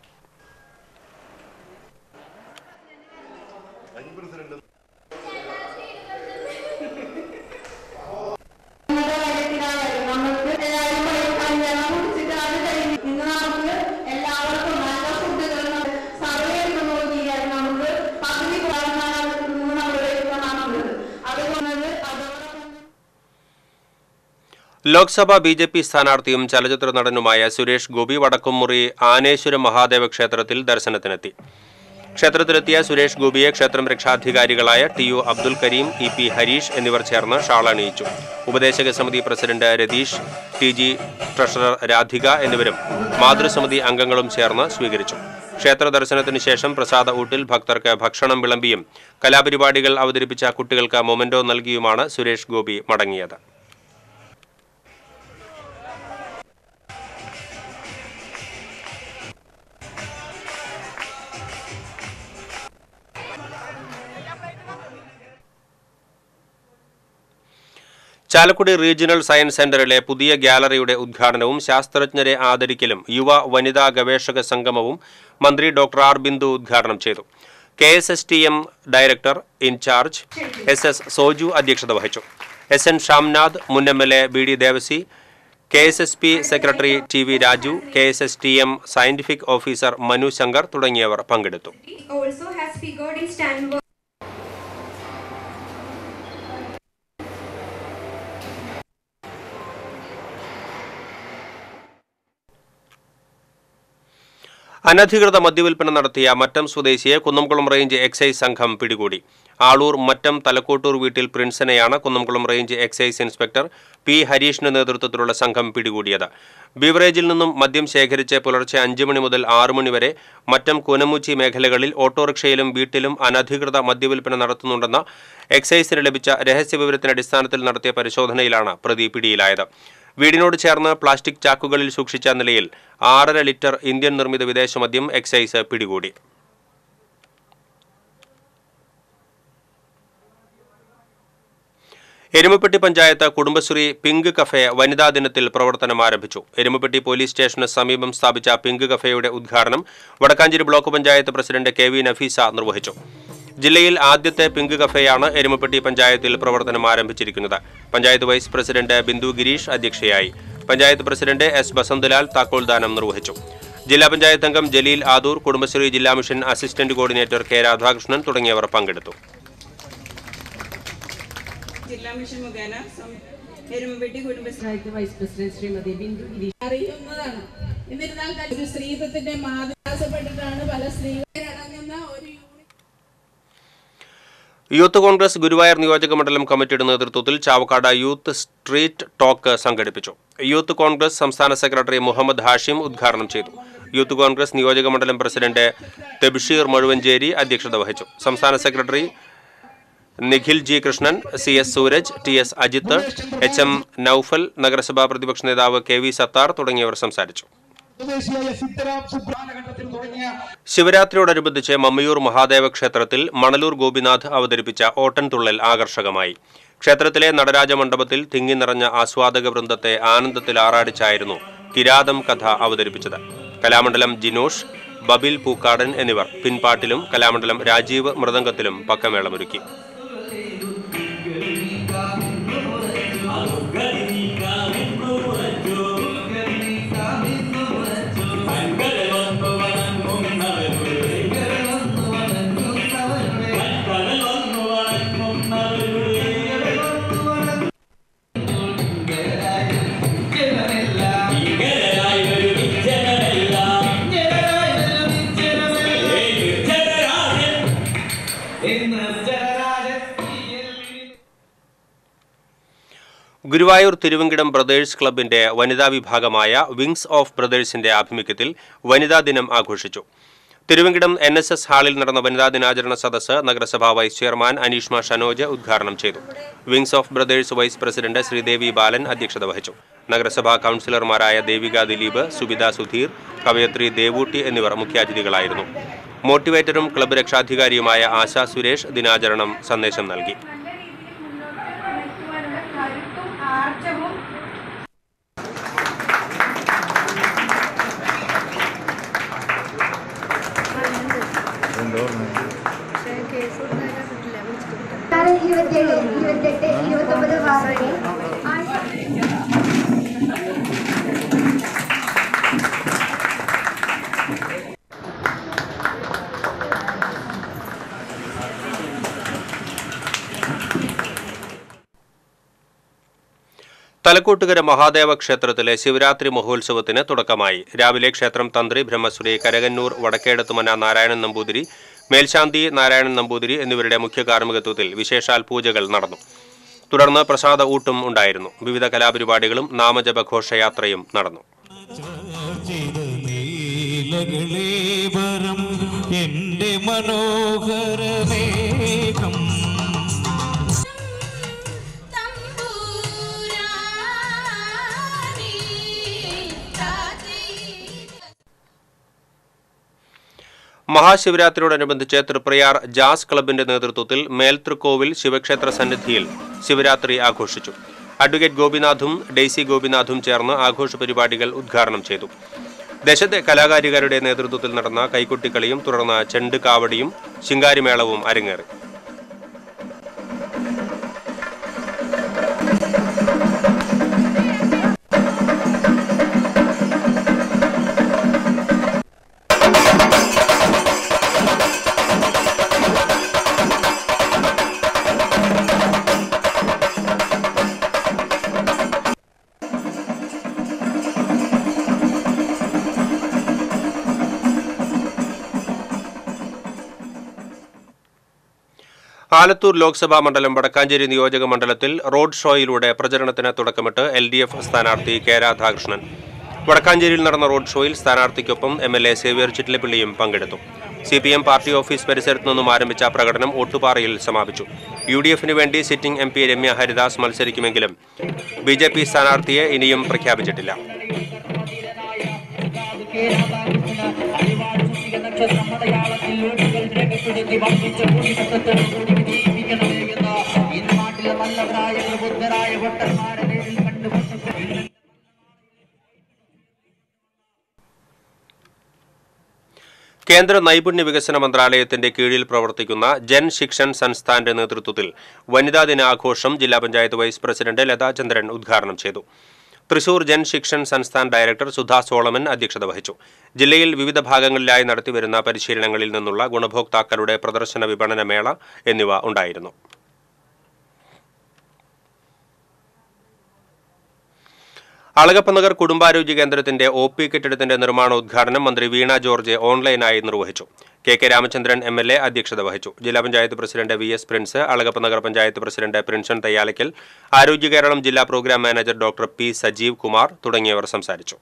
ലോക്സഭ ബി ജെ പി സ്ഥാനാർത്ഥിയും ചലച്ചിത്ര നടനുമായ സുരേഷ് ഗോപി വടക്കുംമുറി ആനേശ്വരം മഹാദേവ ക്ഷേത്രത്തിൽ ദർശനത്തിനെത്തി ക്ഷേത്രത്തിലെത്തിയ സുരേഷ് ഗോപിയെ ക്ഷേത്രം രക്ഷാധികാരികളായ T U Abdul Kareem E P Harish എന്നിവർ ചേർന്ന് ഷാൾ അണിയിച്ചു ഉപദേശക സമിതി president Ratheesh T G treasurer Radhika എന്നിവരും മാതൃസമിതി അംഗങ്ങളും ചേർന്ന് സ്വീകരിച്ചു ക്ഷേത്ര ദർശനത്തിന് ശേഷം പ്രസാദ ഊട്ടിൽ ഭക്തർക്ക് ഭക്ഷണം വിളമ്പിയും കലാപരിപാടികൾ അവതരിപ്പിച്ച കുട്ടികൾക്ക് മൊമെന്റോ നൽകിയുമാണ് സുരേഷ് ഗോപി മടങ്ങിയത് ചാലക്കുടി റീജിയണൽ സയൻസ് സെന്ററിലെ പുതിയ ഗ്യാലറിയുടെ ഉദ്ഘാടനവും ശാസ്ത്രജ്ഞരെ ആദരിക്കലും യുവ വനിതാ ഗവേഷക സംഗമവും മന്ത്രി ഡോക്ടർ ആർ ബിന്ദു ഉദ്ഘാടനം ചെയ്തു K S S T M director in charge S S Soju അധ്യക്ഷത വഹിച്ചു എസ് എൻ ഷാംനാഥ് മുൻ M L A B D Devasy K S S P secretary T V Raju K S S T M scientific officer Manu Shankar തുടങ്ങിയവർ പങ്കെടുത്തു also has figured in Stanford. അനധികൃത മദ്യവിൽപ്പന നടത്തിയ മറ്റം സ്വദേശിയെ കുന്നംകുളം റേഞ്ച് എക്സൈസ് സംഘം പിടികൂടി ആളൂർ മറ്റം തലക്കോട്ടൂർ വീട്ടിൽ പ്രിൻസിനെയാണ് Kunnamkulam range excise inspector P ഹരീഷിന്റെ നേതൃത്വത്തിലുള്ള സംഘം പിടികൂടിയത് ബീവറേജിൽ നിന്നും മദ്യം ശേഖരിച്ച് പുലർച്ചെ അഞ്ച് മണി മുതൽ ആറു മണി വരെ മറ്റം കൂനമുച്ചി മേഖലകളിൽ ഓട്ടോറിക്ഷയിലും വീട്ടിലും അനധികൃത മദ്യവിൽപ്പന നടത്തുന്നുണ്ടെന്ന എക്സൈസിന് ലഭിച്ച രഹസ്യവിവരത്തിന്റെ അടിസ്ഥാനത്തിൽ നടത്തിയ പരിശോധനയിലാണ് പ്രതി പിടിയിലായത് വീടിനോട് ചേർന്ന് പ്ലാസ്റ്റിക് ചാക്കുകളിൽ സൂക്ഷിച്ച നിലയിൽ ആറര ലിറ്റർ ഇന്ത്യൻ നിർമ്മിത വിദേശ മദ്യം എക്സൈസ് പിടികൂടി എരുമപ്പെട്ടി പഞ്ചായത്ത് കുടുംബശ്രീ പിങ്ക് കഫേ വനിതാ ദിനത്തിൽ പ്രവർത്തനം ആരംഭിച്ചു എരുമപ്പെട്ടി പോലീസ് സ്റ്റേഷന് സമീപം സ്ഥാപിച്ച പിങ്ക് കഫേയുടെ ഉദ്ഘാടനം Vadakkanchery block panchayat president K V Nafeesa നിർവഹിച്ചു ജില്ലയിൽ ആദ്യത്തെ പിങ്ക് കഫേയാണ് എരുമപ്പെട്ടി പഞ്ചായത്തിൽ പ്രവർത്തനം ആരംഭിച്ചിരിക്കുന്നത് പഞ്ചായത്ത് വൈസ് പ്രസിഡന്റ് ബിന്ദു ഗിരീഷ് അധ്യക്ഷയായി പഞ്ചായത്ത് പ്രസിഡന്റ് എസ് ബസന്തലാൽ താക്കോൽദാനം നിർവഹിച്ചു ജില്ലാ പഞ്ചായത്ത് അംഗം ജലീൽ ആദൂർ കുടുംബശ്രീ ജില്ലാ mission assistant coordinator K Radhakrishnan തുടങ്ങിയവർ പങ്കെടുത്തു ജില്ലാ മിഷൻ മുഖേന സം- എരുമപ്പെട്ടി കുടുംബശ്രീ വൈസ് പ്രസിഡന്റ് ശ്രീമതി ബിന്ദു ഗിരീഷ് അറിയുന്നതാണ് എന്നിരുന്നാൽ തന്നെ ഒരു സ്ത്രീത്വത്തിന്റെ മാതൃകാസപ്പെട്ടിട്ടാണ് പല സ്ത്രീകൾ അടങ്ങുന്ന ഒരു യൂണിറ്റ് യൂത്ത് കോൺഗ്രസ് ഗുരുവായൂർ നിയോജക മണ്ഡലം കമ്മിറ്റിയുടെ നേതൃത്വത്തിൽ ചാവക്കാട് യൂത്ത് സ്ട്രീറ്റ് ടോക്ക് സംഘടിപ്പിച്ചു യൂത്ത് കോൺഗ്രസ് സംസ്ഥാന സെക്രട്ടറി മുഹമ്മദ് ഹാഷിം ഉദ്ഘാടനം ചെയ്തു യൂത്ത് കോൺഗ്രസ് നിയോജക മണ്ഡലം പ്രസിഡന്റ് തെബിഷീർ മഴുവഞ്ചേരി അധ്യക്ഷത വഹിച്ചു സംസ്ഥാന secretary Nikhil G Krishnan C S Sooraj T S Ajith H M Noufal നഗരസഭാ പ്രതിപക്ഷ നേതാവ് കെ വി സത്താർ തുടങ്ങിയവർ സംസാരിച്ചു ശിവരാത്രിയോടനുബന്ധിച്ച് മമ്മയൂർ മഹാദേവ ക്ഷേത്രത്തിൽ മണലൂർ ഗോപിനാഥ് അവതരിപ്പിച്ച ഓട്ടൻതുള്ളൽ ആകർഷകമായി ക്ഷേത്രത്തിലെ നടരാജ മണ്ഡപത്തിൽ തിങ്ങി നിറഞ്ഞ ആസ്വാദക വൃന്ദത്തെ ആനന്ദത്തിൽ ആറാടിച്ചായിരുന്നു കിരാതം കഥ അവതരിപ്പിച്ചത് കലാമണ്ഡലം ജിനോഷ് ബബിൽ പൂക്കാടൻ എന്നിവർ പിൻപാട്ടിലും കലാമണ്ഡലം രാജീവ് മൃദംഗത്തിലും പക്കമേളമൊരുക്കി ഗുരുവായൂർ തിരുവങ്കിടം ബ്രദേഴ്സ് ക്ലബിന്റെ വനിതാ വിഭാഗമായ വിങ്സ് ഓഫ് ബ്രദേഴ്സിന്റെ ആഭിമുഖ്യത്തിൽ വനിതാ ദിനം ആഘോഷിച്ചു തിരുവങ്കിടം എൻ എസ് എസ് ഹാളിൽ നടന്ന വനിതാ ദിനാചരണ സദസ്സ് നഗരസഭാ വൈസ് ചെയർമാൻ അനീഷ്മ ഷനോജ് ഉദ്ഘാടനം ചെയ്തു wings of brothers vice president Sreedevi Balan അധ്യക്ഷത വഹിച്ചു നഗരസഭാ കൗൺസിലർമാരായ ദേവിക ദിലീപ് സുബിത സുധീർ കവയത്രി ദേവൂട്ടി എന്നിവർ മുഖ്യാതിഥികളായിരുന്നു മോട്ടിവേറ്ററും ക്ലബ്ബ് രക്ഷാധികാരിയുമായ ആശാ സുരേഷ് ദിനാചരണം സന്ദേശം നൽകി ഇരുപത്തേഴ് ഇരുപത്തെട്ട് ഇരുപത്തൊമ്പത് വാർഡിലെ തലക്കോട്ടുകര മഹാദേവ ക്ഷേത്രത്തിലെ ശിവരാത്രി മഹോത്സവത്തിന് തുടക്കമായി രാവിലെ ക്ഷേത്രം തന്ത്രി ബ്രഹ്മശ്രീ കരകന്നൂർ വടക്കേടത്തുമന നാരായണൻ നമ്പൂതിരി മേൽശാന്തി നാരായണൻ നമ്പൂതിരി എന്നിവരുടെ മുഖ്യ കാർമ്മികത്വത്തിൽ വിശേഷാൽ പൂജകൾ നടന്നു തുടർന്ന് പ്രസാദ ഊട്ടും ഉണ്ടായിരുന്നു വിവിധ കലാപരിപാടികളും നാമജപ ഘോഷയാത്രയും നടന്നു നീലകളേവരം എന്റെ മനോഹരമേഘം മഹാശിവരാത്രിയോടനുബന്ധിച്ച് തൃപ്രയാർ ജാസ് ക്ലബിന്റെ നേതൃത്വത്തിൽ മേൽതൃക്കോവിൽ ശിവക്ഷേത്ര സന്നിധിയിൽ ശിവരാത്രി ആഘോഷിച്ചു അഡ്വക്കേറ്റ് ഗോപിനാഥും ഡെയ്സി ഗോപിനാഥും ചേർന്ന് ആഘോഷ പരിപാടികൾ ഉദ്ഘാടനം ചെയ്തു ദേശത്തെ കലാകാരികളുടെ നേതൃത്വത്തിൽ നടന്ന കൈകൊട്ടിക്കളിയും തുടർന്ന് ചെണ്ട് കാവടിയും ശിങ്കാരിമേളവും അരങ്ങേറി ആലത്തൂർ ലോക്സഭാ മണ്ഡലം വടക്കാഞ്ചേരി നിയോജക മണ്ഡലത്തിൽ റോഡ് ഷോയിലൂടെ പ്രചരണത്തിന് തുടക്കമിട്ട് എൽ ഡി എഫ് സ്ഥാനാർത്ഥി കെ രാധാകൃഷ്ണൻ വടക്കാഞ്ചേരിയിൽ നടന്ന റോഡ് ഷോയിൽ സ്ഥാനാർത്ഥിക്കൊപ്പം എം എൽ എ സേവ്യർ ചിറ്റിലപ്പിള്ളിയും പങ്കെടുത്തു C P M party office പരിസരത്ത് നിന്നും ആരംഭിച്ച പ്രകടനം ഓട്ടുപാറയിൽ സമാപിച്ചു യു ഡി എഫിന് വേണ്ടി sitting M P Ramya Haridas മത്സരിക്കുമെങ്കിലും ബി ജെ പി സ്ഥാനാർത്ഥിയെ ഇനിയും പ്രഖ്യാപിച്ചിട്ടില്ല കേന്ദ്ര നൈപുണ്യ വികസന മന്ത്രാലയത്തിന്റെ കീഴിൽ പ്രവർത്തിക്കുന്ന ജൻ ശിക്ഷൻ സംസ്ഥാന്റെ നേതൃത്വത്തിൽ വനിതാ ദിനാഘോഷം ജില്ലാ പഞ്ചായത്ത് വൈസ് പ്രസിഡന്റ് ലതാചന്ദ്രൻ ഉദ്ഘാടനം ചെയ്തു തൃശൂർ ജൻ ശിക്ഷൻ സംസ്ഥാൻ ഡയറക്ടർ സുധാ സോളമൻ അധ്യക്ഷത വഹിച്ചു ജില്ലയിൽ വിവിധ ഭാഗങ്ങളിലായി നടത്തിവരുന്ന പരിശീലനങ്ങളിൽ നിന്നുള്ള ഗുണഭോക്താക്കളുടെ പ്രദർശന വിപണന മേള എന്നിവ ഉണ്ടായിരുന്നു അളഗപ്പനഗർ കുടുംബാരോഗ്യ കേന്ദ്രത്തിന്റെ ഒ പി കെട്ടിടത്തിന്റെ നിർമ്മാണോദ്ഘാടനം മന്ത്രി വീണ ജോർജ് ഓൺലൈനായി നിർവഹിച്ചു K K Ramachandran M L A അധ്യക്ഷത വഹിച്ചു ജില്ലാ panchayat president V S Prince Alagappanagar panchayat president Prinson Thayyalakkal Arogya Keralam ജില്ലാ programme manager doctor P Sajeev Kumar തുടങ്ങിയവർ സംസാരിച്ചു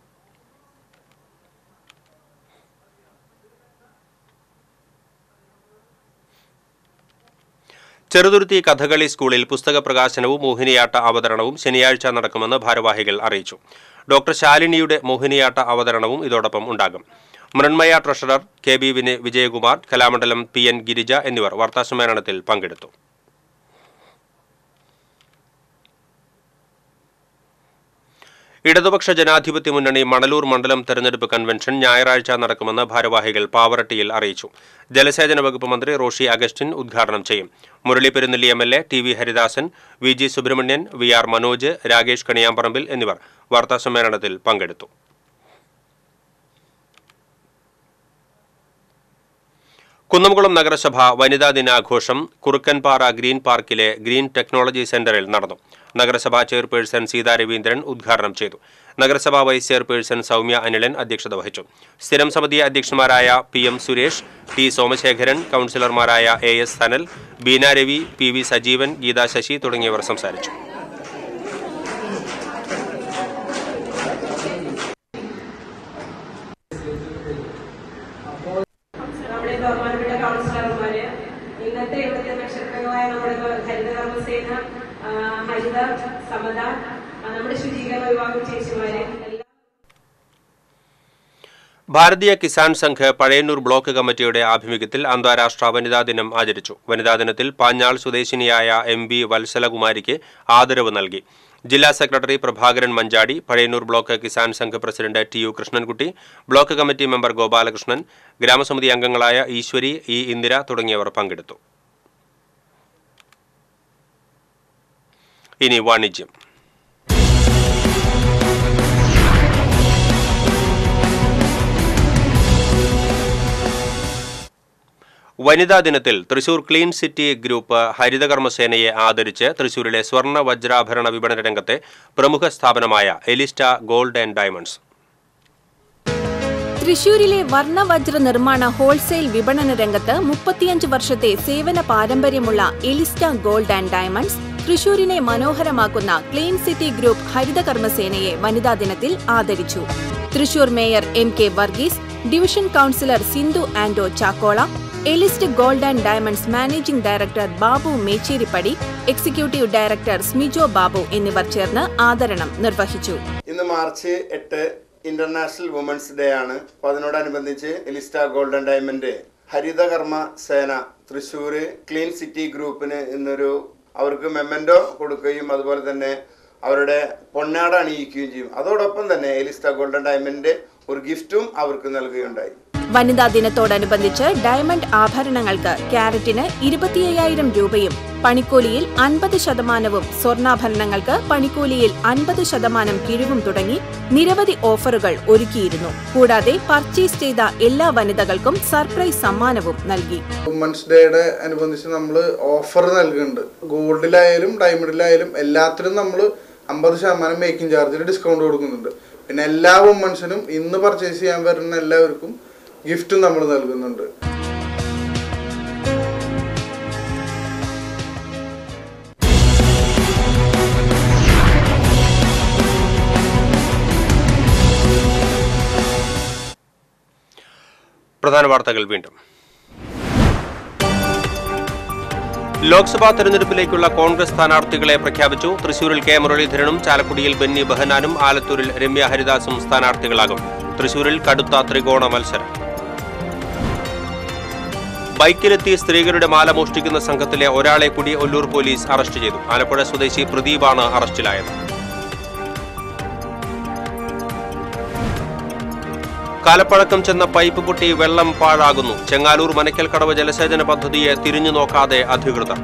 ചെറുതുരുത്തി കഥകളി സ്കൂളിൽ പുസ്തക പ്രകാശനവും മോഹിനിയാട്ട അവതരണവും ശനിയാഴ്ച നടക്കുമെന്ന് ഭാരവാഹികൾ അറിയിച്ചു ഡോക്ടർ ശാലിനിയുടെ മോഹിനിയാട്ട അവതരണവും ഇതോടൊപ്പം ഉണ്ടാകും മൃണ്മയ ട്രഷറർ കെ ബി വിന് വിജയകുമാർ കലാമണ്ഡലം പി എൻ ഗിരിജ എന്നിവർ വാർത്താസമ്മേളനത്തിൽ പങ്കെടുത്തു ഇടതുപക്ഷ ജനാധിപത്യ മുന്നണി മണലൂർ മണ്ഡലം തെരഞ്ഞെടുപ്പ് കൺവെൻഷൻ ഞായറാഴ്ച നടക്കുമെന്ന് ഭാരവാഹികൾ പാവറട്ടിയിൽ അറിയിച്ചു ജലസേചന വകുപ്പ് മന്ത്രി റോഷി അഗസ്റ്റിൻ ഉദ്ഘാടനം ചെയ്യും Murali Perunnelli M L A T V Haridasan V G Subramanian V R Manoj Rakesh Kaniyamparambil എന്നിവർ വാർത്താസമ്മേളനത്തിൽ പങ്കെടുത്തു കുന്നംകുളം നഗരസഭ വനിതാ ദിനാഘോഷം കുറുക്കൻപാറ ഗ്രീൻ പാർക്കിലെ ഗ്രീൻ ടെക്നോളജി സെന്ററിൽ നടന്നു നഗരസഭാ ചെയർപേഴ്സൺ സീതാ രവീന്ദ്രൻ ഉദ്ഘാടനം ചെയ്തു നഗരസഭാ വൈസ് ചെയർപേഴ്സൺ സൗമ്യ അനിലൻ അധ്യക്ഷത വഹിച്ചു സ്ഥിരം സമിതി അധ്യക്ഷന്മാരായ P M Suresh T Somasekharan കൗൺസിലർമാരായ A S Sanal Beena Ravi P V Sajeevan Geetha Sasi തുടങ്ങിയവർ സംസാരിച്ചു നമ്മുടെ ബഹുമാനപ്പെട്ട കൗൺസിലർമാര് ഇന്നത്തെ ഇവിടുത്തെ നക്ഷത്രങ്ങളായ നമ്മുടെ ഹരിതകർമ്മസേന ആ, ഹരിത സമത ആ, നമ്മുടെ ശുചീകരണ വിഭാഗം ചേച്ചിമാര് എല്ലാ ഭാരതീയ കിസാൻ സംഘ് പഴയന്നൂർ ബ്ലോക്ക് കമ്മിറ്റിയുടെ ആഭിമുഖ്യത്തിൽ അന്താരാഷ്ട്ര വനിതാ ദിനം ആചരിച്ചു വനിതാ ദിനത്തിൽ പാഞ്ഞാൾ സ്വദേശിനിയായ എം ബി വത്സലകുമാരിക്ക് ആദരവ് നൽകി ജില്ലാ secretary Prabhakaran Manjadi Pazhayannur block Kisan Sangh president T U Krishnankutty block committee member Gopalakrishnan ഗ്രാമസമിതി അംഗങ്ങളായ ഈശ്വരി ഇ ഇന്ദിര തുടങ്ങിയവർ പങ്കെടുത്തു ഇനി വാണിജ്യം വനിതാ ദിനത്തിൽ തൃശൂർ ക്ലീൻ സിറ്റി ഗ്രൂപ്പ് ഹരിതകർമ്മസേനയെ ആദരിച്ച് തൃശൂരിലെ സ്വർണ്ണ വജ്രാഭരണ വിപണന രംഗത്തെ പ്രമുഖ സ്ഥാപനമായ എലിസ്റ്റ ഗോൾഡ് ആൻഡ് ഡയമണ്ട്സ് തൃശൂരിലെ വർണ്ണവജ്ര നിർമ്മാണ ഹോൾസെയിൽ വിപണന രംഗത്ത് മുപ്പത്തിയഞ്ച് വർഷത്തെ സേവന പാരമ്പര്യമുള്ള എലിസ്റ്റ ഗോൾഡ് ആൻഡ് ഡയമണ്ട്സ് തൃശൂരിനെ മനോഹരമാക്കുന്ന ക്ലീൻ സിറ്റി ഗ്രൂപ്പ് ഹരിതകർമ്മസേനയെ വനിതാ ദിനത്തിൽ ആദരിച്ചു Thrissur mayor M K Varghese division councillor Sindhu Ando Chakkola Elista gold and diamonds managing director Babu Mecheripadi executive director Smijo Babu എന്നിവർ ചേർന്ന് ആദരണം നിർവഹിച്ചു ഇന്ന് മാർച്ച് എട്ട് ഇന്റർനാഷണൽ വുമൻസ് ഡേ ആണ് അപ്പോൾ അതിനോടനുബന്ധിച്ച് എലിസ്റ്റ ഗോൾഡൻ ഡയമണ്ട് ഹരിതകർമ്മ സേന തൃശ്ശൂർ ക്ലീൻ സിറ്റി ഗ്രൂപ്പിന് ഇന്നൊരു അവർക്ക് മെമ്മൻഡോ കൊടുക്കുകയും അതുപോലെ തന്നെ അവരുടെ പൊന്നാട അണിയിക്കുകയും ചെയ്യും അതോടൊപ്പം തന്നെ എലിസ്റ്റ ഗോൾഡൻ ഡയമണ്ടിന്റെ ഒരു ഗിഫ്റ്റും അവർക്ക് നൽകുകയുണ്ടായി വനിതാ ദിനത്തോടനുബന്ധിച്ച് ഡയമണ്ട് ആഭരണങ്ങൾക്ക് ക്യാരറ്റിന് ഇരുപത്തിയ്യായിരം രൂപയും പണിക്കൂലിയിൽ അൻപത് ശതമാനവും സ്വർണ്ണാഭരണങ്ങൾക്ക് പണിക്കൂലിയിൽ അൻപത് ശതമാനം കിഴിവും തുടങ്ങി നിരവധി ഓഫറുകൾ ഒരുക്കിയിരുന്നു കൂടാതെ പർച്ചേസ് ചെയ്ത എല്ലാ വനിതകൾക്കും സർപ്രൈസ് സമ്മാനവും നൽകി വുമൻസ് ഡേയുടെ അനുബന്ധിച്ച് നമ്മൾ ഓഫർ നൽകുന്നുണ്ട് ഗോൾഡിലായാലും ഡയമണ്ടിലായാലും എല്ലാത്തിനും നമ്മൾ അമ്പത് ശതമാനം മേക്കിംഗ് ചാർജിൽ ഡിസ്കൗണ്ട് കൊടുക്കുന്നുണ്ട് പിന്നെ എല്ലാ വുമൻസിനും ഇന്ന് പർച്ചേസ് ചെയ്യാൻ വരുന്ന എല്ലാവർക്കും ഗിഫ്റ്റും നമ്മൾ നൽകുന്നുണ്ട് പ്രധാന വാർത്തകൾ വീണ്ടും ലോക്സഭാ തെരഞ്ഞെടുപ്പിലേക്കുള്ള കോൺഗ്രസ് സ്ഥാനാർത്ഥികളെ പ്രഖ്യാപിച്ചു തൃശൂരിൽ കെ മുരളീധരനും ചാലക്കുടിയിൽ ബെന്നി ബെഹനാനും ആലത്തൂരിൽ രമ്യ ഹരിദാസും സ്ഥാനാർത്ഥികളാകും തൃശൂരിൽ കടുത്ത ത്രികോണ മത്സരം ബൈക്കിലെത്തി സ്ത്രീകളുടെ മാല മോഷ്ടിക്കുന്ന സംഘത്തിലെ ഒരാളെ കൂടി ഒല്ലൂർ പോലീസ് അറസ്റ്റ് ചെയ്തു ആലപ്പുഴ സ്വദേശി പ്രദീപാണ് അറസ്റ്റിലായത് കാലപ്പഴക്കം ചെന്ന പൈപ്പ് പൊട്ടി വെള്ളം പാഴാകുന്നു ചെങ്ങാലൂർ മനക്കൽ കടവ് ജലസേചന പദ്ധതിയെ തിരിഞ്ഞു നോക്കാതെ അധികൃതർ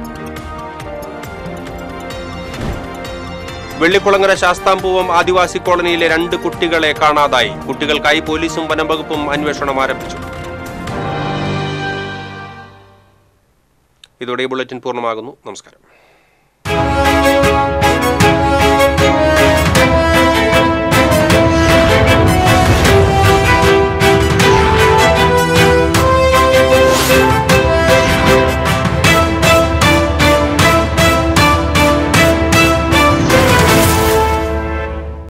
വെള്ളിക്കുളങ്ങര ശാസ്താംപൂവം ആദിവാസി കോളനിയിലെ രണ്ട് കുട്ടികളെ കാണാതായി കുട്ടികൾക്കായി പോലീസും വനം വകുപ്പും അന്വേഷണം ആരംഭിച്ചു ഇതോടെ ഈ ബുള്ളറ്റിൻ പൂർണ്ണമാകുന്നു നമസ്കാരം